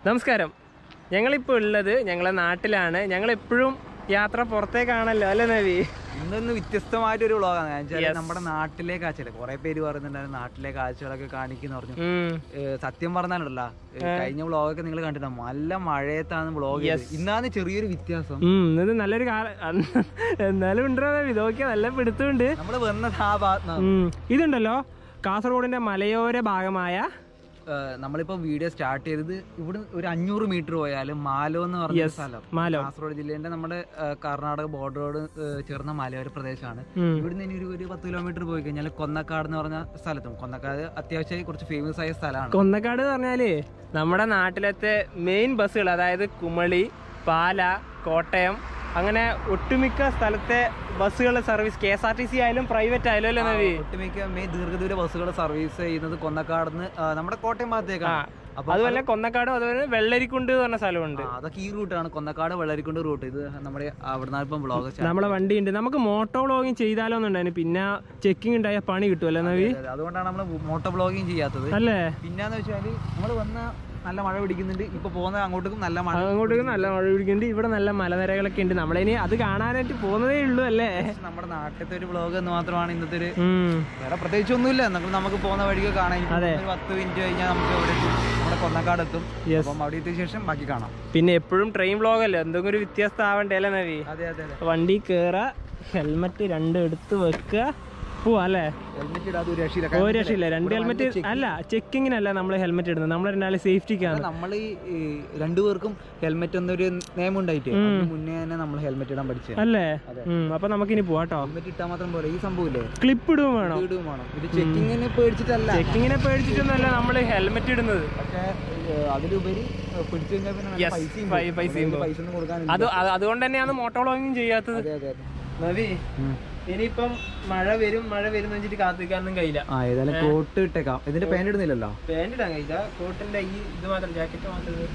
നമസ്കാരം ഞങ്ങളിപ്പോൾ ഉള്ളത് ഞങ്ങളെ നാട്ടിലാണ് ഞങ്ങൾ എപ്പോഴും യാത്ര പുറത്തേക്കാണല്ലോ അല്ലേ നവി ഇന്നൊന്ന് വ്യത്യസ്തമായിട്ടൊരു വ്ളോഗാണ് ഞാൻ വെച്ചാല് Yes. നമ്മുടെ നാട്ടിലെ കാഴ്ചകൾ കുറെ പേര് പറയുന്നുണ്ടായിരുന്നു നാട്ടിലെ കാഴ്ചകളൊക്കെ കാണിക്കുന്ന പറഞ്ഞു ഉം. ഏഹ് സത്യം പറഞ്ഞാലല്ല കഴിഞ്ഞ വ്ളോഗൊക്കെ നിങ്ങൾ കണ്ടിട്ടുണ്ടാവും നല്ല മഴയത്താണ് വ്ളോഗ് ഇന്നാണ് ചെറിയൊരു വ്യത്യാസം ഉം, ഇത് നല്ലൊരു കാല അന്ന് എന്നാലും ഉണ്ടോ നവി ഇതൊക്കെ നല്ല പിടുത്തമുണ്ട് നമ്മൾ വന്നത് ആ ഭാഗത്താണ് ഉം. ഇതുണ്ടല്ലോ കാസർഗോഡിന്റെ മലയോര ഭാഗമായ നമ്മളിപ്പോ വീഡിയോ സ്റ്റാർട്ട് ചെയ്തത് ഇവിടെ ഒരു അഞ്ഞൂറ് മീറ്റർ പോയാലും മാലോ എന്ന് പറഞ്ഞ ഒരു സ്ഥലം മാലോ കാസർഗോഡ് ജില്ലേന്റെ നമ്മുടെ ഏഹ്, കർണാടക ബോർഡറോട് ഏഹ്, ചേർന്ന മലയോര പ്രദേശമാണ് ഉം. ഇവിടുന്ന് ഇനി ഒരു ഒരു പത്ത് കിലോമീറ്റർ പോയി കഴിഞ്ഞാൽ കൊന്നക്കാട് എന്ന് പറഞ്ഞ സ്ഥലത്തും കൊന്നക്കാട് അത്യാവശ്യം കുറച്ച് ഫേമസ് ആയ സ്ഥലമാണ് കൊന്നക്കാട് എന്ന് പറഞ്ഞാല് നമ്മുടെ നാട്ടിലത്തെ മെയിൻ ബസ്സുകൾ അതായത് കുമളി പാല കോട്ടയം അങ്ങനെ ഒട്ടുമിക്ക സ്ഥലത്തെ ബസ്സുകൾ service K S R T C ആയാലും പ്രൈവറ്റ് ആയാലും അല്ലേ നവി ഒട്ടുമിക്ക മെയിൻ ദീർഘദൂര ബസ്സുകൾ സർവീസ് ചെയ്യുന്നത് കൊന്നക്കാടുന്ന് ആ, നമ്മുടെ കോട്ടയം ഭാഗത്തേക്കാണ് അപ്പൊ അതുപോലെ കൊന്നക്കാടും അതുപോലെ വെള്ളരിക്കുണ്ട് എന്ന് പറഞ്ഞ സ്ഥലമുണ്ട് ആ, അതൊക്കെ ഈ റൂട്ടാണ് കൊന്നക്കാട് വെള്ളരിക്കുണ്ട് റൂട്ട് ഇത് നമ്മുടെ അവിടുന്ന് ഇപ്പം ബ്ലോഗ് നമ്മളെ വണ്ടി ഉണ്ട് നമുക്ക് മോട്ടോ വ്ളോഗിങ് ചെയ്താലോ എന്നുണ്ടായിരുന്നു പിന്നെ ചെക്കിംഗ് ഉണ്ടായ പണി കിട്ടുമല്ലോ നവി അതുകൊണ്ടാണ് നമ്മൾ മോട്ടോ ബ്ലോഗിങ് ചെയ്യാത്തത് അല്ലേ പിന്നെന്ന് വെച്ചാല് നമ്മൾ വന്ന നല്ല മഴ പിടിക്കുന്നുണ്ട് ഇപ്പൊ പോകുന്ന അങ്ങോട്ടേക്കും നല്ല മഴ അങ്ങോട്ടേക്ക് നല്ല മഴ പിടിക്കുന്നുണ്ട് ഇവിടെ നല്ല മലനിരകളൊക്കെ ഉണ്ട് നമ്മളിനി അത് കാണാനായിട്ട് പോകുന്നതേ ഉള്ളൂ അല്ലേ നമ്മുടെ നാട്ടിലത്തെ ഒരു ബ്ലോഗ് എന്ന് മാത്രമാണ് ഇന്നത്തെ ഒരു ഉം. വേറെ പ്രത്യേകിച്ച് ഒന്നുമില്ല നമുക്ക് നമുക്ക് പോകുന്ന വഴിക്ക് കാണാൻ ഇനി അതെ. ഒരു പത്ത് മിനിറ്റ് കഴിഞ്ഞാൽ നമുക്ക് ഇവിടെ എത്തും നമ്മുടെ കൊന്നക്കാട് എത്തും Yes. അപ്പം അവിടെ എത്തിയ ശേഷം ബാക്കി കാണാം പിന്നെ എപ്പോഴും ട്രെയിൻ വ്ളോഗ് അല്ലേ എന്തെങ്കിലും ഒരു വ്യത്യസ്തം ആവണ്ടേ അല്ലേ നവി അതെ അതെ അതെ വണ്ടി കേറ ഹെൽമെറ്റ് രണ്ടും എടുത്ത് വെക്കുക പോവാ അല്ലേ ഹെൽമെറ്റ് ഇടാതെ ഒരു രക്ഷയില്ല ഒരു രക്ഷയില്ല രണ്ട് ഹെൽമെറ്റ് അല്ല ചെക്കിങ്ങിനല്ല നമ്മൾ ഹെൽമെറ്റ് ഇടുന്നത് നമ്മൾ രണ്ടാളെ സേഫ്റ്റിക്കാണ് നമ്മൾ ഈ രണ്ടുപേർക്കും ഹെൽമെറ്റ് എന്നൊരു നിയമം ഉണ്ടായിട്ട് അതിന് മുന്നേ തന്നെ നമ്മൾ ഹെൽമെറ്റ് ഇടാൻ പഠിച്ചത് അല്ലേ ഉം, അപ്പൊ നമുക്കിനി പോവാട്ടോ ഹെൽമെറ്റ് ഇട്ടാൽ മാത്രം പോലെ ഈ സംഭവമില്ലേ ക്ലിപ്പ് ഇടുകയും വേണം ഇടുകയും വേണം ഇത് ചെക്കിങ്ങിന് പേടിച്ചിട്ടല്ല ചെക്കിങ്ങിനെ പേടിച്ചിട്ടൊന്നുമല്ല നമ്മൾ ഹെൽമെറ്റ് ഇടുന്നത് പക്ഷേ ഏഹ്, അതിലുപരി ഏഹ്, പിടിച്ചു കഴിഞ്ഞാൽ പിന്നെ നല്ല Yes, പൈസയും പൈ- പോകും. പൈസയും നമ്മുടെ പോകും. പൈസ ഒന്നും കൊടുക്കാനില്ല അത് അത് അതുകൊണ്ട് തന്നെയാണ് മോട്ടോ വ്ളോഗിങ് ചെയ്യാത്തത് അതെ അതെ അതെ നവി ഉം. ഇനിയിപ്പം മഴ വരും മഴ വരും വെച്ചിട്ട് കാത്തിരിക്കാനൊന്നും കഴിയില്ല ആ ഏതായാലും കോട്ട് ഇട്ടേക്കാം ഇതിന്റെ പാന്റ് ഇടുന്നില്ലല്ലോ പാന്റ് ഇടാൻ കഴിയില്ല കോട്ടിന്റെ ഈ ഇത് മാത്രം ജാക്കറ്റ് മാത്രം ഇത്.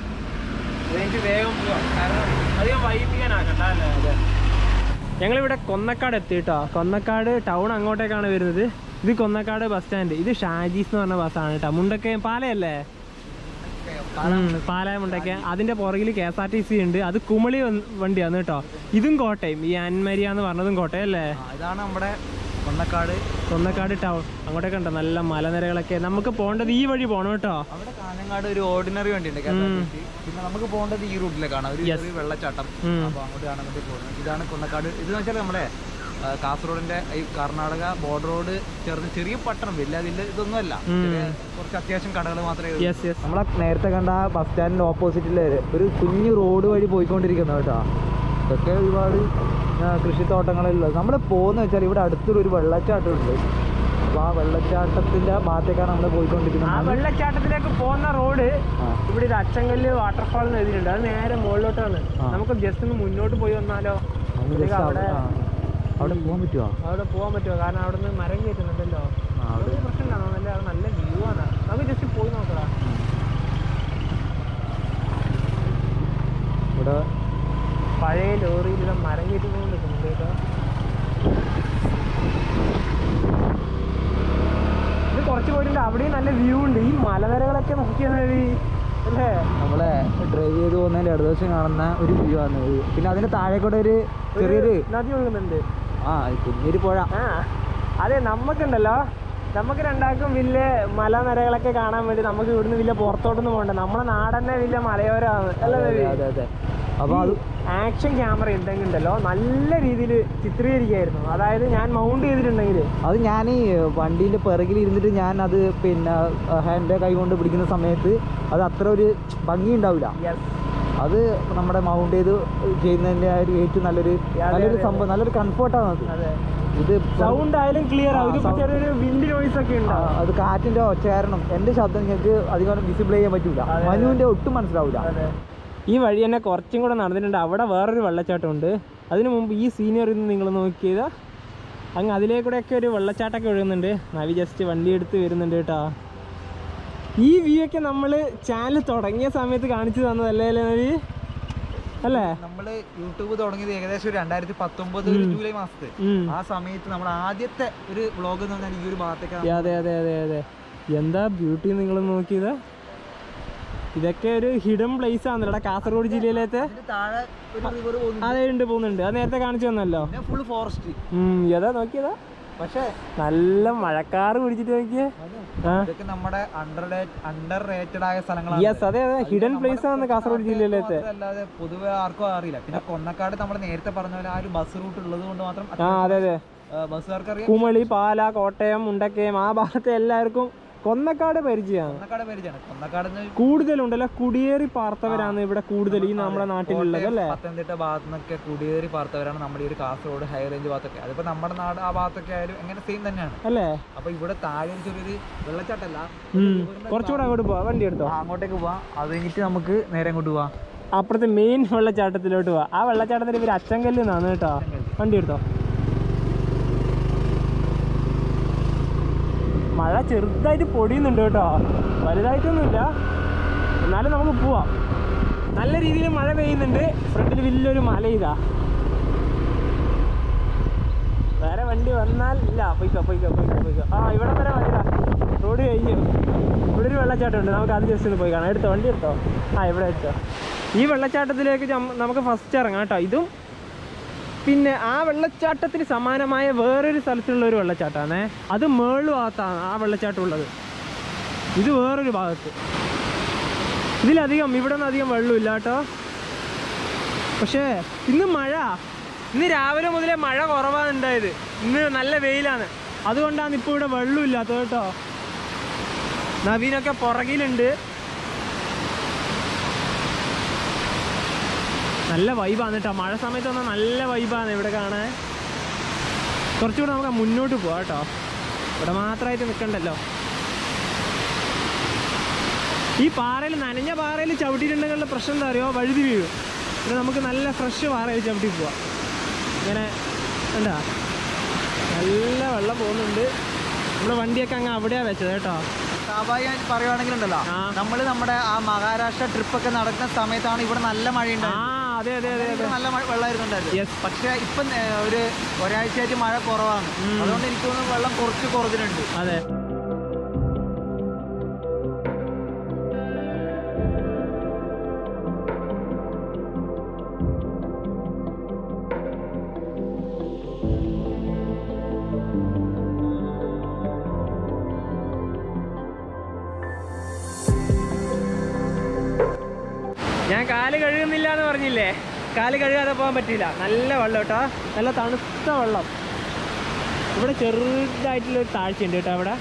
ഇത് എനിക്ക് വേഗം പോവാം കാരണം അധികം വൈകിപ്പിക്കാനാക്കണ്ട അല്ലേ ഞങ്ങളിവിടെ കൊന്നക്കാട് എത്തിയിട്ടോ കൊന്നക്കാട് ടൗൺ അങ്ങോട്ടേക്കാണ് വരുന്നത് ഇത് കൊന്നക്കാട് ബസ് സ്റ്റാൻഡ് ഇത് ഷാജീസ് എന്ന് പറഞ്ഞ ബസ്സാണ് കേട്ടോ മുണ്ടക്കയം പാലയല്ലേ ഉം, പാലായ മുണ്ടക്കയം അതിന്റെ പുറകിൽ K S R T C ഉണ്ട് അത് കുമളി വൻ- വണ്ടിയാണ് കേട്ടോ ഇതും കോട്ടയം ഈ അൻമരിയ എന്ന് പറഞ്ഞതും കോട്ടയം അല്ലേ ആ, ഇതാണ് നമ്മുടെ കൊന്നക്കാട് കൊന്നക്കാട് ടൗൺ അങ്ങോട്ടൊക്കെ ഉണ്ടോ നല്ല മലനിരകളൊക്കെ നമുക്ക് പോകേണ്ടത് ഈ വഴി പോകണം കേട്ടോ അവിടെ കാഞ്ഞങ്ങാട് ഒരു ഓർഡിനറി വണ്ടി ഉണ്ട് KSRTC. പിന്നെ നമുക്ക് പോകേണ്ടത് ഈ റൂട്ടിലേക്കാണ് ഒരു ചെറിയ വെള്ളച്ചാട്ടം ഉം. അപ്പൊ അങ്ങോട്ടാണ് വേണ്ടി പോകുന്നത് ഇതാണ് കൊന്നക്കാട് ഇതെന്ന് വെച്ചാൽ നമ്മുടെ ആ, കാസർഗോഡിന്റെ ഈ കർണാടക ബോർഡറോട് ചേർന്ന് ചെറിയ പട്ടണം വലിയ അതിന്റെ ഇതൊന്നുമല്ല ചെറിയ കുറച്ച് അത്യാവശ്യം കടകൾ മാത്രമേ ഉള്ളൂ. യെസ് യെസ് നമ്മളെ നേരത്തെ കണ്ട ബസ് സ്റ്റാൻഡിന്റെ ഓപ്പോസിറ്റില് ഒരു കുഞ്ഞു റോഡ് വഴി പോയിക്കൊണ്ടിരിക്കുന്ന കേട്ടോ ഇതൊക്കെ ഒരുപാട് ആ, കൃഷിത്തോട്ടങ്ങളുള്ളത് നമ്മൾ പോകുന്ന വെച്ചാൽ ഇവിടെ അടുത്തൊരു ഒരു വെള്ളച്ചാട്ടം ഉണ്ട് അപ്പോൾ ആ വെള്ളച്ചാട്ടത്തിന്റെ ഭാഗത്തേക്കാണ് നമ്മൾ ആ പോയിക്കൊണ്ടിരിക്കുന്നത് വെള്ളച്ചാട്ടത്തിലേക്ക് പോകുന്ന റോഡ് ആ. ഇവിടെ ഇത് അച്ചങ്കല്ല് വാട്ടർഫാൾ എന്ന് എഴുതിയിട്ടുണ്ട് അത് നേരെ മുകളിലോട്ടാണ് ആ. നമുക്ക് ജസ്റ്റ് ഒന്ന് മുന്നോട്ട് പോയി വന്നാലോ നമുക്ക് അല്ലെങ്കിൽ just അവിടെ അവിടെ- ആ. അവിടെ പോകാൻ പറ്റുമോ അവിടെ പോകാൻ പറ്റുമോ കാരണം അവിടെ നിന്ന് മരം കയറ്റുന്നുണ്ടല്ലോ ആ, അവിടെ അതൊന്നും പ്രശ്നമില്ല നല്ല അത് നല്ല വ്യൂ ആണ് നമുക്ക് ജസ്റ്റ് പോയി നോക്കടാ ഇവിടെ പഴയ ലോറിയിൽ ഇത് മരം കയറ്റുന്നുണ്ട് നിൽക്കുന്നുണ്ട് കേട്ടോ ഇത് കുറച്ച് പോയിട്ടുണ്ട് അവിടെയും നല്ല വ്യൂ ഉണ്ട് ഈ മലനിരകളൊക്കെ നോക്കിയാൽ മതി അല്ലേ നമ്മളെ ഡ്രൈവ് ചെയ്ത് പോകുന്നതിന്റെ ഇടതുവശം കാണുന്ന ഒരു വ്യൂ ആണ് ഇത്. പിന്നെ അതിന്റെ താഴെ കൂടെ ഒരു ചെറിയൊരു നദി ഒഴുകുന്നുണ്ട് ആ കുഞ്ഞൊരു പുഴ ആ അതെ നമുക്കുണ്ടല്ലോ നമുക്ക് രണ്ടാൾക്കും വലിയ മലനിരകളൊക്കെ കാണാൻ വേണ്ടി നമുക്ക് ഇവിടുന്ന് വലിയ പുറത്തോട്ടൊന്നും പോകണ്ട നമ്മളെ നാടന്നെ വലിയ മലയോരമാണ് അല്ലേ അതെ അതെ അതെ അപ്പൊ അത് ആക്ഷൻ ക്യാമറ ഉണ്ടെങ്കിൽ ഉണ്ടല്ലോ നല്ല രീതിയിൽ ചിത്രീകരിക്കായിരുന്നു അതായത് ഞാൻ മൗണ്ട് ചെയ്തിട്ടുണ്ടെങ്കിൽ അത് ഞാൻ ഈ വണ്ടീൻ്റെ പിറകിൽ ഇരുന്നിട്ട് ഞാൻ അത് പിന്നെ ഹാൻഡ് കൈ കൊണ്ട് പിടിക്കുന്ന സമയത്ത് അത് അത്ര ഒരു ഭംഗി ഉണ്ടാവില്ല യെസ് അത് നമ്മുടെ മൗണ്ട് ചെയ്ത് ചെയ്യുന്നതിൻ്റെ ആ ഒരു ഏറ്റവും നല്ലൊരു നല്ലൊരു സംഭവം നല്ലൊരു കംഫർട്ടാണ് അത് അതെ ഇത് സൗണ്ട് ആയാലും ക്ലിയർ ആവും ആ, ഇതിപ്പോ sound- ചെറിയൊരു വിൻഡ് നോയ്സ് ഒക്കെ ആ, ഉണ്ടാവും അത് കാറ്റിൻ്റെ ഒച്ച കാരണം എൻ്റെ ശബ്ദം നിങ്ങൾക്ക് അധികം വിസിബിൾ ചെയ്യാൻ പറ്റൂല അതെ, അതെ. മനുവിൻ്റെ ഒട്ടും മനസ്സിലാവില്ല അതെ ഈ വഴി തന്നെ കുറച്ചും കൂടെ നടന്നിട്ടുണ്ട് അവിടെ വേറൊരു വെള്ളച്ചാട്ടമുണ്ട് അതിനു മുമ്പ് ഈ സീനിയറിൽ നിന്ന് നിങ്ങൾ നോക്കിയത് അങ്ങ് അതിലേക്കൂടെയൊക്കെ ഒരു വെള്ളച്ചാട്ടമൊക്കെ ഒഴുകുന്നുണ്ട് നവി ജസ്റ്റ് വണ്ടി എടുത്ത് വരുന്നുണ്ട് കേട്ടോ ഈ വ്യൂ ഒക്കെ നമ്മൾ ചാനൽ തുടങ്ങിയ സമയത്ത് കാണിച്ചു തന്നതല്ലേ അല്ലേ നവി അല്ലേ നമ്മൾ യൂട്യൂബ് തുടങ്ങിയത് ഏകദേശം ഒരു രണ്ടായിരത്തി പത്തൊമ്പത് ഒരു ജൂലൈ മാസത്തെ ഉം. ആ സമയത്ത് നമ്മൾ ആദ്യത്തെ ഒരു വ്ളോഗ് എന്ന് പറഞ്ഞാൽ ഈ ഒരു ഭാഗത്തേക്കാണ് അതെ അതെ അതെ അതെ എന്താ ബ്യൂട്ടി നിങ്ങൾ നോക്കിയത് ഇതൊക്കെ ഒരു ഹിഡൻ പ്ലേസ് ആണല്ലോ കാസർഗോഡ് ജില്ലയിലത്തെ അതിന് താഴെ ഒരു റിവർ പോകുന്നു അതെ ഉണ്ട് പോകുന്നുണ്ട് അത് നേരത്തെ കാണിച്ചു തന്നല്ലോ പിന്നെ ഫുൾ ഫോറസ്റ്റ് ഉം ഏതാ നോക്കിയതാ പക്ഷേ നല്ല മഴക്കാറ് പിടിച്ചിട്ട് നോക്കിയേ ആ ഇതൊക്കെ നമ്മുടെ അണ്ടർ അണ്ടർ റേറ്റഡ് ആയ സ്ഥലങ്ങളാണ് യെസ് അതെ അതെ ഹിഡൻ പ്ലേസ് ആണ് കാസർഗോഡ് ജില്ലയിലത്തെ അല്ലാതെ പൊതുവെ ആർക്കും അറിയില്ല പിന്നെ കൊന്നക്കാട് നമ്മൾ നേരത്തെ പറഞ്ഞ പോലെ ആ ഒരു ബസ് റൂട്ട് ഉള്ളത് കൊണ്ട് മാത്രം ആ അതെ അതെ ബസ്സുകാർക്ക് അറിയാം കുമളി പാല കോട്ടയം മുണ്ടക്കയം ആ ഭാഗത്തെ എല്ലാവർക്കും കൊന്നക്കാട് പരിചയമാണ് കൊന്നക്കാട് പരിചയമാണ് കൊന്നക്കാട് കൂടുതലുണ്ടല്ലോ കുടിയേറി പാർത്തവരാണ് ഇവിടെ കൂടുതൽ ഈ നമ്മുടെ നാട്ടിലുള്ളത് അല്ലേ പത്തനംതിട്ട ഭാഗത്തു നിന്നൊക്കെ കുടിയേറി പാർത്തവരാണ് നമ്മുടെ ഈ ഒരു കാസർഗോഡ് ഹൈ റേഞ്ച് ഭാഗത്തൊക്കെ അതിപ്പോ നമ്മുടെ നാട് ആ ഭാഗത്തൊക്കെ ആയാലും എങ്ങനെ സെയിം തന്നെയാണ് അല്ലേ അപ്പൊ ഇവിടെ താഴെ ഒരു ചെറിയൊരു വെള്ളച്ചാട്ടല്ല ഉം. കുറച്ചുകൂടെ അങ്ങോട്ട് പോവാ വണ്ടി എടുത്തോ ആ, അങ്ങോട്ടേക്ക് പോവാം അത് കഴിഞ്ഞിട്ട് നമുക്ക് നേരെ അങ്ങോട്ട് പോവാം അപ്പുറത്തെ മെയിൻ വെള്ളച്ചാട്ടത്തിലോട്ട് പോവാ ആ വെള്ളച്ചാട്ടത്തിൽ ഇവര് അച്ചങ്കല്ല് നിന്നാണ് കേട്ടോ വണ്ടി എടുത്തോ മഴ ചെറുതായിട്ട് പൊടിയുന്നുണ്ട് കേട്ടോ വലുതായിട്ടൊന്നുമില്ല എന്നാലും നമുക്ക് പോവാം നല്ല രീതിയിൽ മഴ പെയ്യുന്നുണ്ട് ഫ്രണ്ടിൽ വലിയൊരു മല ഇതാ വേറെ വണ്ടി വന്നാൽ ഇല്ല പൊയ്ക്കോ പൊയ്ക്കോ പൊയ്ക്കോ പൊയ്ക്കോ ആ ഇവിടെ വരെ വരിക റോഡ് കഴിഞ്ഞു ഇവിടെ ഒരു വെള്ളച്ചാട്ടം ഉണ്ട് നമുക്ക് അത് ജസ്റ്റ് ഒന്ന് പോയി കാണാം എടുത്തോ വണ്ടി എടുത്തോ ആ ഇവിടെ എടുത്തോ ഈ വെള്ളച്ചാട്ടത്തിലേക്ക് ചം- നമുക്ക് ഫസ്റ്റ് ഇറങ്ങാം കേട്ടോ ഇതും പിന്നെ ആ വെള്ളച്ചാട്ടത്തിന് സമാനമായ വേറൊരു സ്ഥലത്തുള്ള ഒരു വെള്ളച്ചാട്ടമാണേ അത് മേളു ഭാഗത്താണ് ആ വെള്ളച്ചാട്ടം ഉള്ളത് ഇത് വേറൊരു ഭാഗത്ത് ഇതിലധികം ഇവിടെ ഒന്നും അധികം വെള്ളമില്ല കേട്ടോ പക്ഷേ ഇന്ന് മഴ ഇന്ന് രാവിലെ മുതലേ മഴ കുറവാണ് ഉണ്ടായത് ഇന്ന് നല്ല വെയിലാണ് അതുകൊണ്ടാണ് ഇപ്പോൾ ഇവിടെ വെള്ളമില്ലാത്തത് കേട്ടോ നവീനൊക്കെ പുറകിലുണ്ട് നല്ല വൈബാണ് കേട്ടോ മഴ സമയത്ത് വന്നാൽ നല്ല വൈബാണ് ഇവിടെ കാണാൻ കുറച്ചുകൂടെ നമുക്ക് മുന്നോട്ട് പോവാം കേട്ടോ ഇവിടെ മാത്രമായിട്ട് നിൽക്കണ്ടല്ലോ ഈ പാറയിൽ നനഞ്ഞ പാറയിൽ ചവിട്ടിയിട്ടുണ്ടെങ്കിലുള്ള പ്രശ്നം എന്താ അറിയോ വഴുതി വീഴും പിന്നെ നമുക്ക് നല്ല ഫ്രഷ് പാറയിൽ ചവിട്ടി പോവാം ഇങ്ങനെ എന്താ നല്ല വെള്ളം പോകുന്നുണ്ട് നമ്മുടെ വണ്ടിയൊക്കെ അങ്ങ് അവിടെയാണ് വെച്ചത് കേട്ടോ സ്വാഭാവികമായിട്ട് പറയുവാണെങ്കിലുണ്ടല്ലോ ആ. നമ്മൾ നമ്മുടെ ആ മഹാരാഷ്ട്ര ട്രിപ്പ് ഒക്കെ നടക്കുന്ന സമയത്താണ് ഇവിടെ നല്ല ആ മഴയുണ്ടായത് അതെ അതെ അതെ അതെ ഇവിടെ നല്ല മഴ വെള്ളമായിരുന്നുണ്ടായിരുന്നു Yes. പക്ഷെ ഇപ്പം ഏ, ഒരു ഒരാഴ്ചയായിട്ട് മഴ കുറവാണ് ഉം. അതുകൊണ്ട് എനിക്ക് തോന്നുന്നു വെള്ളം കുറച്ച് കുറഞ്ഞിട്ടുണ്ട് അതെ ഞാൻ കാല് കഴുകുന്നില്ല എന്ന് പറഞ്ഞില്ലേ കാല് കഴുകാതെ പോകാൻ പറ്റില്ല നല്ല വെള്ളം കേട്ടോ നല്ല തണുത്ത വെള്ളം ഇവിടെ ചെറുതായിട്ടുള്ള ഒരു താഴ്ചയുണ്ട് കേട്ടോ അവിടെ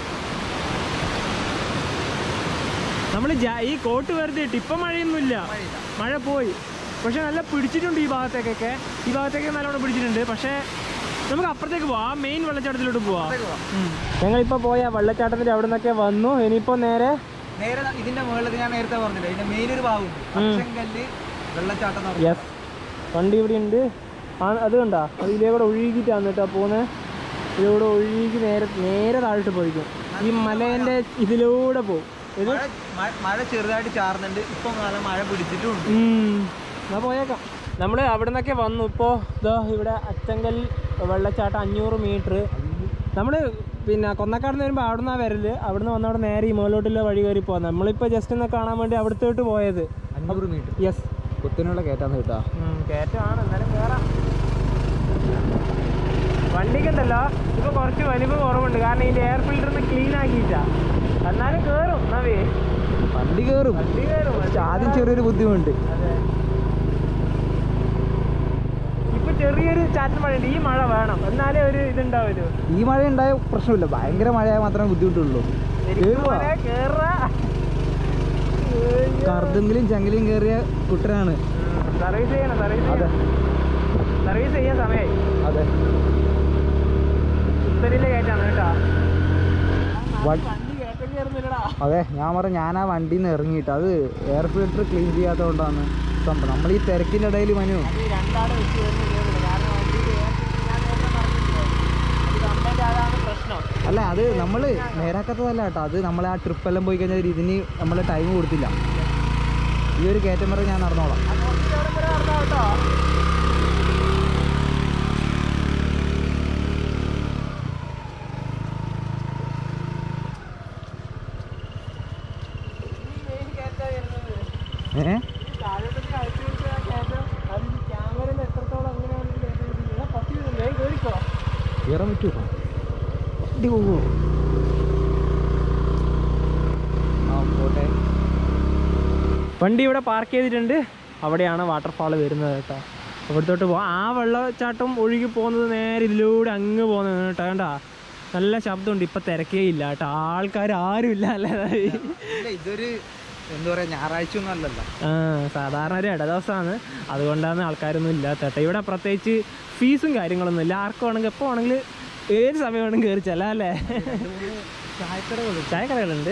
നമ്മൾ ഈ കോട്ട് വെറുതെ ഇട്ട് ഇപ്പം മഴയൊന്നുമില്ല മഴ പോയി പക്ഷെ നല്ല പിടിച്ചിട്ടുണ്ട് ഈ ഭാഗത്തേക്കൊക്കെ ഈ ഭാഗത്തേക്ക് നല്ലോണം പിടിച്ചിട്ടുണ്ട് പക്ഷേ നമുക്ക് അപ്പുറത്തേക്ക് പോവാം ആ മെയിൻ വെള്ളച്ചാട്ടത്തിലോട്ട് പോവാം ഞങ്ങളിപ്പോൾ പോയ വെള്ളച്ചാട്ടത്തിൻ്റെ അവിടെ നിന്നൊക്കെ വന്നു ഇനിയിപ്പോൾ നേരെ നേരെ ന- ഇതിന്റെ മുകളിൽ ഞാൻ നേരത്തെ പറഞ്ഞില്ല ഇതിന്റെ മെയിൻ ഒരു ഭാഗമുണ്ട് അച്ചൻകല്ല് വെള്ളച്ചാട്ടം എന്ന് പറയും. യെസ് വണ്ടി ഇവിടെ ഉണ്ട് ആ അത് കണ്ടാ അത് ഇതിലേ കൂടെ ഒഴുകിയിട്ടാണ് കേട്ടോ പോകുന്നത് ഇതിലൂടെ ഒഴുകി നേരെ നേരെ താഴോട്ട് പോയിക്കും ഈ മലേൻ്റെ ഇതിലൂടെ പോകും ഇത് മഴ മഴ- മഴ ചെറുതായിട്ട് ചാറുന്നുണ്ട് ഇപ്പം നല്ല മഴ പിടിച്ചിട്ടുണ്ട് ഉം. എന്നാ പോയേക്കാം നമ്മൾ അവിടെ നിന്നൊക്കെ വന്നു ഇപ്പോൾ ഇതോ ഇവിടെ അച്ചങ്കൽ വെള്ളച്ചാട്ടം അഞ്ഞൂറ് മീറ്റർ നമ്മൾ പിന്നെ കൊന്നക്കാട് നിന്ന് വരുമ്പോൾ അവിടെ നിന്നാണ് വരല് അവിടെ നിന്ന് വന്നവിടെ നേരെ ഈ മുകളിലോട്ടുള്ള വഴി കയറി പോകാം നമ്മളിപ്പോൾ ജസ്റ്റ് ഒന്ന് കാണാൻ വേണ്ടി അവിടത്തോട്ട് പോയത് അഞ്ഞൂറ് മീറ്റർ യെസ് കുത്തിനുള്ള കയറ്റാന്ന് കിട്ടാ കയറ്റമാണ് എന്നാലും കയറാം വണ്ടിക്കുണ്ടല്ലോ ഇപ്പൊ കുറച്ച് വലിവ് കുറവുണ്ട് കാരണം ഇതിന്റെ എയർ ഫിൽറ്റർ ഒന്ന് ക്ലീൻ ആക്കിയിട്ടാ എന്നാലും കേറും നവി വണ്ടി കയറും വണ്ടി കയറും പക്ഷെ ആദ്യം ചെറിയൊരു ബുദ്ധിമുട്ട് അതെ ഇപ്പൊ ചെറിയൊരു ചാറ്റൽ മഴ ഉണ്ട് ഈ മഴ വേണം എന്നാലേ ഒരു ഇതുണ്ടാവൂ ഈ മഴ ഉണ്ടായ പ്രശ്നമില്ല ഭയങ്കര മഴയായ മാത്രമേ ബുദ്ധിമുട്ടുള്ളൂ കേറുവാ. കേറാ കറുതെങ്കിലും ചങ്കിലും കയറിയ കുട്ടനാണ് സർവീസ് ചെയ്യണം സർവീസ് അതെ ചെയ്യണം സർവീസ് ചെയ്യാൻ സമയമായി അതെ ഉത്തരിലെ കയറ്റാണ് കേട്ടാ വ- വണ്ടി കയറ്റം കയറുന്നില്ലടാ അതെ ഞാൻ പറഞ്ഞ ഞാൻ ആ വണ്ടിയിൽ നിന്ന് ഇറങ്ങിയിട്ട് അത് എയർ ഫിൽറ്റർ ക്ലീൻ ചെയ്യാത്തതുകൊണ്ടാണ് സംഭവം നമ്മൾ ഈ തിരക്കിൻ്റെ ഇടയിൽ മനു അത് രണ്ടാട് വെച്ച് വരുന്ന കേൾക്കുന്നത് കാരണം വണ്ടിയിൽ air filter ഞാൻ നേരത്തെ പറഞ്ഞില്ലേ അത് കംപ്ലൈന്റ് ആകാണ് പ്രശ്നം അല്ല അത് നമ്മൾ നേരാക്കാത്തതല്ല കേട്ടോ അത് നമ്മൾ ആ ട്രിപ്പ് എല്ലാം പോയി കഴിഞ്ഞാൽ ഇതിന് നമ്മൾ ടൈം കൊടുത്തില്ല ഈ ഒരു കയറ്റം വരെ ഞാൻ നടന്നോളാം അത് കുറച്ച് അവിടെ വരെ നടന്നാ കേട്ടോ ഈ main കയറ്റാ വരുന്നത്. ഏ താഴോട്ടൊക്കെ അഴിച്ചു വിളിച്ച ആ കയറ്റം അത് ഈ ക്യാമറയിൽ എത്രത്തോളം അങ്ങനെയാണെന്ന് കേട്ടിട്ടില്ല പത്തി വേഗം കയറിക്കോ കയറാൻ പറ്റുമോ വണ്ടി പോകുമോ ആ പോട്ടെ വണ്ടി ഇവിടെ പാർക്ക് ചെയ്തിട്ടുണ്ട് അവിടെയാണ് വാട്ടർഫാൾ വരുന്നത് കേട്ടോ അവിടത്തോട്ട് പോകാം ആ വെള്ളച്ചാട്ടം ഒഴുകി പോകുന്നത് നേരെ ഇതിലൂടെ അങ്ങ് പോകുന്നത് കേട്ടോ കണ്ട നല്ല ശബ്ദമുണ്ട് ഇപ്പം തിരക്കേ ഇല്ല കേട്ടോ ആൾക്കാർ ആരും ഇല്ല അല്ലേ ഇല്ല ഇതൊരു എന്താ പറയാ ഞായറാഴ്ച ഒന്നും അല്ലല്ലോ ആ സാധാരണ ഒരു ഇടദിവസമാണ് അതുകൊണ്ടാണ് ആൾക്കാരൊന്നും ഇല്ലാത്ത കേട്ടോ ഇവിടെ പ്രത്യേകിച്ച് ഫീസും കാര്യങ്ങളൊന്നും ഇല്ല ആർക്കും ആണെങ്കിൽ എപ്പോൾ ആണെങ്കിൽ ഏത് സമയം വേണമെങ്കിൽ കയറി ചെല്ലാം അല്ലേ ചായക്കടകളും ചായക്കടകളുണ്ട്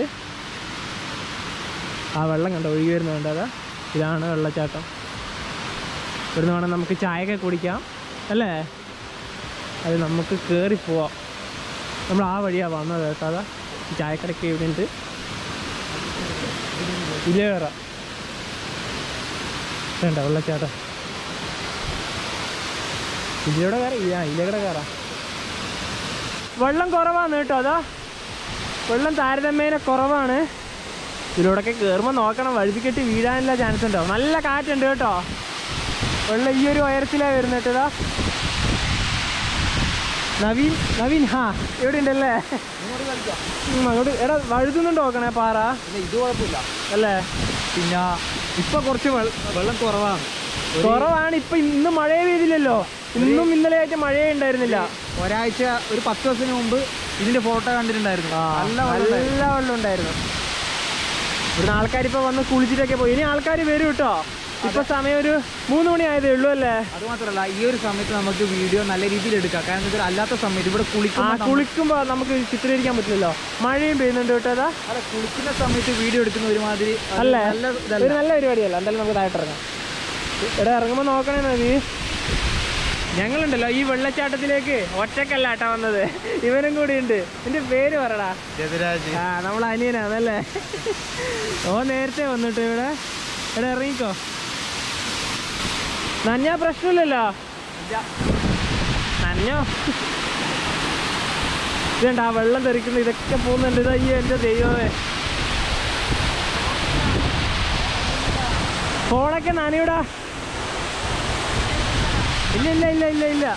ആ വെള്ളം കണ്ടോ ഒഴുകി വരുന്നുണ്ട് അതാ ഇതാണ് വെള്ളച്ചാട്ടം ഇവിടുന്ന് വേണം നമുക്ക് ചായയൊക്കെ കുടിക്കാം അല്ലേ അത് നമുക്ക് കയറി പോവാം നമ്മൾ ആ വഴിയാണ് വന്നത് കേട്ടോ അതാ ഈ ചായക്കടയ്ക്ക് ഇവിടെ ഉണ്ട് ഇല്ല കയറാം വേണ്ട വെള്ളച്ചാട്ടം ഇതിലൂടെ കയറാം ഇല്ല ഇതിലൂടെ കയറാം വെള്ളം കുറവാണ് കേട്ടോ അതാ വെള്ളം താരതമ്യേന കുറവാണ് ഇതിലൂടെയൊക്കെ കയറുമ്പോൾ നോക്കണം വഴുതി കെട്ടി വീഴാനുള്ള ചാൻസ് ഉണ്ടോ നല്ല കാറ്റുണ്ട് കേട്ടോ വെള്ളം ഈ ഒരു ഉയരത്തിലാണ് വരുന്നത് കേട്ടോ ഇതാ നവീൻ നവീൻ ഹാ എവിടെ ഉണ്ടല്ലേ ഉം, അങ്ങോട്ട് എടാ വഴുതുന്നുണ്ട് നോക്കണേ പാറ ഇല്ല ഇത് കുഴപ്പമില്ല അല്ലേ പിന്നെ ഇപ്പൊ കുറച്ച് വെള്ള- വെള്ളം കുറവാണ് കുറവാണ് ഇപ്പൊ ഇന്ന് മഴയെ പെയ്തില്ലല്ലോ ഇന്നും ഇന്നലെ ആയിട്ട് മഴയേ ഉണ്ടായിരുന്നില്ല ഒരാഴ്ച ഒരു പത്ത് ദിവസത്തിന് മുമ്പ് ഇതിന്റെ ഫോട്ടോ കണ്ടിട്ടുണ്ടായിരുന്നു നല്ല വെള്ളം നല്ല വെള്ളം ഉണ്ടായിരുന്നു ഇവിടുന്ന് ആൾക്കാർ ഇപ്പൊ വന്ന് കുളിച്ചിട്ടൊക്കെ പോയി ഇനി ആൾക്കാർ വരും കേട്ടോ ഇപ്പൊ സമയം ഒരു മൂന്ന് മണി ആയതേ ഉള്ളൂ അല്ലേ അത് മാത്രമല്ല ഈ ഒരു സമയത്ത് നമുക്ക് വീഡിയോ നല്ല രീതിയിൽ എടുക്കാം കാരണം എന്താ വെച്ചാൽ അല്ലാത്ത സമയത്ത് ഇവിടെ ആ കുളിക്കുമ്പോൾ കുളിക്കുമ്പോ നമുക്ക് ചിത്രീകരിക്കാൻ പറ്റില്ലല്ലോ മഴയും പെയ്യുന്നുണ്ട് കേട്ടോ അതാ അല്ല കുളിക്കുന്ന സമയത്ത് വീഡിയോ എടുക്കുന്ന ഒരുമാതിരി അത് അല്ലേ നല്ല ഒരു ഇതല്ല നല്ല പരിപാടിയല്ല എന്തായാലും നമുക്ക് താഴോട്ട് ഇറങ്ങാം ഇവിടെ ഇറങ്ങുമ്പോൾ നോക്കണേ നദി ഞങ്ങളുണ്ടല്ലോ ഈ വെള്ളച്ചാട്ടത്തിലേക്ക് ഒറ്റക്കല്ല കേട്ടോ വന്നത് ഇവനും കൂടി ഉണ്ട് നിന്റെ പേര് പറടാ ജയരാജ് ആ നമ്മൾ അനിയനാണല്ലേ ഓ നേരത്തെ വന്നിട്ട് ഇവിടെ ഇവിടെ ഇറങ്ങിക്കോ നഞ്ഞാ പ്രശ്നമില്ലല്ലോ നഞ്ഞോ ഇതുണ്ട് ആ വെള്ളം തെറിക്കുന്നു ഇതൊക്കെ പോകുന്നുണ്ട് ഇതാ ഈ എൻ്റെ ദൈവമേ ഫോണൊക്കെ നനയൂടാ ഇല്ല ഇല്ല ഇല്ല ഇല്ല ഇല്ല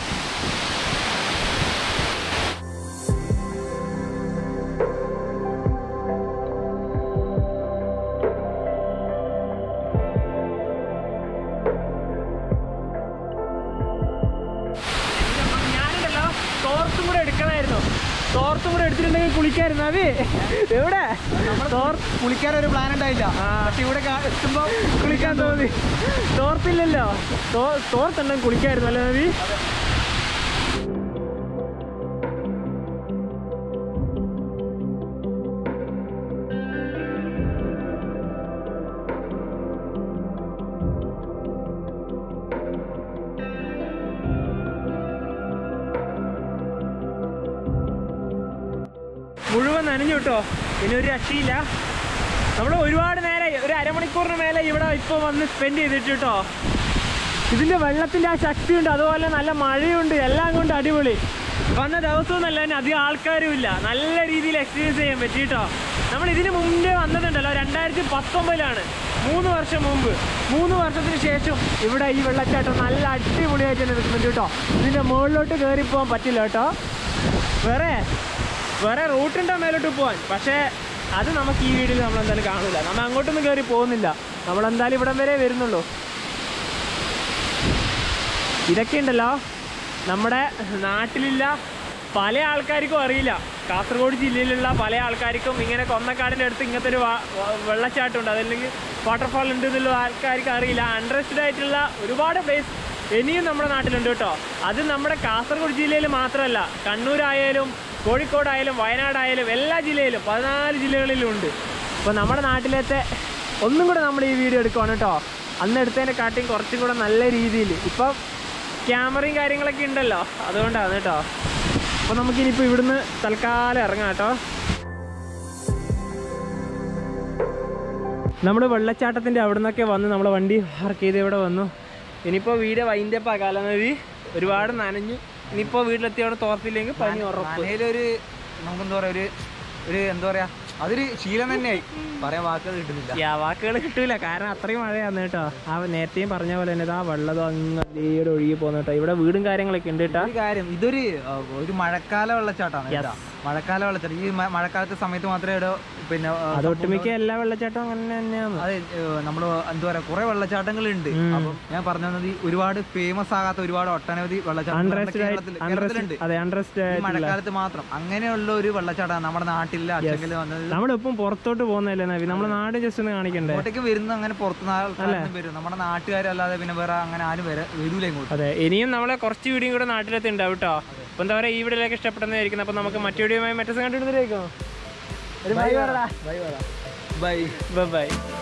ഞാനുണ്ടല്ലോ തോർത്തും കൂടെ എടുക്കണമായിരുന്നു തോർത്തും കൂടെ എടുത്തിട്ടുണ്ടെങ്കിൽ കുളിക്കായിരുന്നു അവി എവിടെ തോർ കുളിക്കാൻ ഒരു പ്ലാൻ ഉണ്ടായില്ല ആ. പക്ഷെ ഇവിടെ കാ- എത്തുമ്പോ കുളിക്കാൻ തോന്നി തോർത്തില്ലല്ലോ തോ തോർത്തുണ്ടെങ്കിൽ കുളിക്കായിരുന്നു അല്ലേ നവി മുഴുവൻ നനഞ്ഞു കേട്ടോ ഇനി ഒരു രക്ഷയില്ല നമ്മൾ ഒരുപാട് നേരം ഒരു അരമണിക്കൂറിന് മേലെ ഇവിടെ ഇപ്പോൾ വന്ന് സ്പെൻഡ് ചെയ്തിട്ട് കേട്ടോ ഇതിൻ്റെ വെള്ളത്തിൻ്റെ ആ ശക്തിയുണ്ട് അതുപോലെ നല്ല മഴയുണ്ട് എല്ലാം കൊണ്ട് അടിപൊളി വന്ന ദിവസവും നല്ല തന്നെ അധികം ആൾക്കാരും ഇല്ല നല്ല രീതിയിൽ എക്സ്പീരിയൻസ് ചെയ്യാൻ പറ്റി കേട്ടോ നമ്മൾ ഇതിന് മുമ്പേ വന്നിട്ടുണ്ടല്ലോ രണ്ടായിരത്തി പത്തൊമ്പതിലാണ് മൂന്ന് വർഷം മുമ്പ് മൂന്ന് വർഷത്തിന് ശേഷം ഇവിടെ ഈ വെള്ളച്ചാട്ടം നല്ല അടിപൊളിയായിട്ട് തന്നെ നിൽക്കുന്നുണ്ട് കേട്ടോ ഇതിൻ്റെ മുകളിലോട്ട് കയറി പോകാൻ പറ്റില്ല കേട്ടോ വേറെ വേറെ റൂട്ടുണ്ടോ മേലോട്ട് പോകാൻ പക്ഷേ അത് നമുക്ക് ഈ വീഡിയോയിൽ നമ്മൾ എന്തായാലും കാണില്ല നമ്മൾ അങ്ങോട്ടൊന്നും കയറി പോകുന്നില്ല നമ്മൾ എന്തായാലും ഇവിടം വരെ വരുന്നുള്ളൂ ഇതൊക്കെ ഉണ്ടല്ലോ നമ്മുടെ നാട്ടിലില്ല പല ആൾക്കാർക്കും അറിയില്ല കാസർഗോഡ് ജില്ലയിലുള്ള പല ആൾക്കാർക്കും ഇങ്ങനെ കൊന്നക്കാടിൻ്റെ അടുത്ത് ഇങ്ങനത്തെ ഒരു വാ- വ- വെള്ളച്ചാട്ടമുണ്ട് അതല്ലെങ്കിൽ വാട്ടർഫാൾ ഉണ്ട് എന്നുള്ള ആൾക്കാർക്ക് അറിയില്ല അണ്ടർസ്റ്റഡ് ആയിട്ടുള്ള ഒരുപാട് പ്ലേസ് ഇനിയും നമ്മുടെ നാട്ടിലുണ്ട് കേട്ടോ അത് നമ്മുടെ കാസർഗോഡ് ജില്ലയിൽ മാത്രമല്ല കണ്ണൂരായാലും കോഴിക്കോടായാലും വയനാടായാലും എല്ലാ ജില്ലയിലും പതിനാല് ജില്ലകളിലും ഉണ്ട് അപ്പോൾ നമ്മുടെ നാട്ടിലത്തെ ഒന്നും കൂടെ നമ്മൾ ഈ വീഡിയോ എടുക്കുവാണ് കേട്ടോ അന്ന് എടുത്തതിനെ കാട്ടിയും കുറച്ചും കൂടെ നല്ല രീതിയിൽ ഇപ്പം ക്യാമറയും കാര്യങ്ങളൊക്കെ ഉണ്ടല്ലോ അതുകൊണ്ടാണ് കേട്ടോ അപ്പോൾ നമുക്കിനിയിപ്പോൾ ഇവിടുന്ന് തൽക്കാലം ഇറങ്ങാം കേട്ടോ നമ്മൾ വെള്ളച്ചാട്ടത്തിൻ്റെ അവിടെ നിന്നൊക്കെ വന്ന് നമ്മളെ വണ്ടി പാർക്ക് ചെയ്ത് ഇവിടെ വന്നു ഇനിയിപ്പോൾ വീട് വൈൻഡപ്പ് ആക്കാലോ നദി ഒരുപാട് നനഞ്ഞു ഇനിയിപ്പോൾ വീട്ടിലെത്തി അവിടെ തോർത്തില്ലെങ്കിൽ പനി ഉറപ്പ് ഒരു നമുക്കെന്താ പറയാ ഒരു ഒരു എന്താ പറയാ അതൊരു ശീലം തന്നെയായി പറയാൻ വാക്കുകൾ കിട്ടുന്നില്ല യാ വാക്കുകൾ കിട്ടൂല കാരണം അത്രയും മഴയാന്ന് കേട്ടോ ആ നേരത്തെയും പറഞ്ഞ പോലെ തന്നെ ആ വെള്ളതും അങ്ങ് അതേടെ ഒഴുകി പോകുന്ന കേട്ടോ ഇവിടെ വീടും കാര്യങ്ങളൊക്കെ ഉണ്ട് കേട്ടോ ഒരു കാര്യം ഇതൊരു ആ, ഒരു മഴക്കാല വെള്ളച്ചാട്ടമാണ് കേട്ടോ മഴക്കാല വെള്ളച്ചാട്ടം ഈ മ- മഴക്കാലത്തെ സമയത്ത് മാത്രമേ ഇവിടെ പിന്നെ ആ, അത് ഒട്ടുമിക്ക എല്ലാ വെള്ളച്ചാട്ടവും അങ്ങനെ തന്നെയാണ് അതെ നമ്മൾ എന്താ പറയാ കുറെ വെള്ളച്ചാട്ടങ്ങളുണ്ട് അപ്പം ഞാൻ പറഞ്ഞു തന്നത് ഈ ഒരുപാട് ഫേമസ് ആകാത്ത ഒരുപാട് ഒട്ടനവധി വെള്ളച്ചാട്ടങ്ങൾ നമ്മുടെ അൺറെസ്റ്റഡ് കേരളത്തിൽ കേരളത്തിലുണ്ട് അതെ അൺറെസ്റ്റഡ് ഈ മഴക്കാലത്ത് മാത്രം അങ്ങനെയുള്ള ഒരു വെള്ളച്ചാട്ടമാണ് നമ്മുടെ നാട്ടിലെ അച്ഛങ്കിൽ വന്നത് നമ്മളിപ്പം പുറത്തോട്ട് പോകുന്നതല്ലേ നവി നമ്മുടെ നാട് ജസ്റ്റ് ഒന്ന് കാണിക്കണ്ടേ ഇങ്ങോട്ടേക്ക് വരുന്ന അങ്ങനെ പുറത്തുനിന്ന് ആൾക്കാരൊന്നും വരും നമ്മുടെ നാട്ടുകാരല്ലാതെ പിന്നെ വേറെ അങ്ങനെ ആരും വരെ വരൂല ഇങ്ങോട്ട് അതെ ഇനിയും നമ്മളെ കുറച്ച് വീഡിയോ കൂടെ നാട്ടിലെത്തുണ്ടാവും കേട്ടോ അപ്പൊ എന്താ പറയാ ഈ വീഡിയോയിലേക്ക് ഇഷ്ടപ്പെടുന്നതായിരിക്കും അപ്പൊ നമുക്ക് മറ്റു വീഡിയോയുമായി മറ്റു കണ്ടിട്ടുണ്ടായിരിക്കും ഒരു ബൈ പറടാ ബൈ ബൈ ബൈ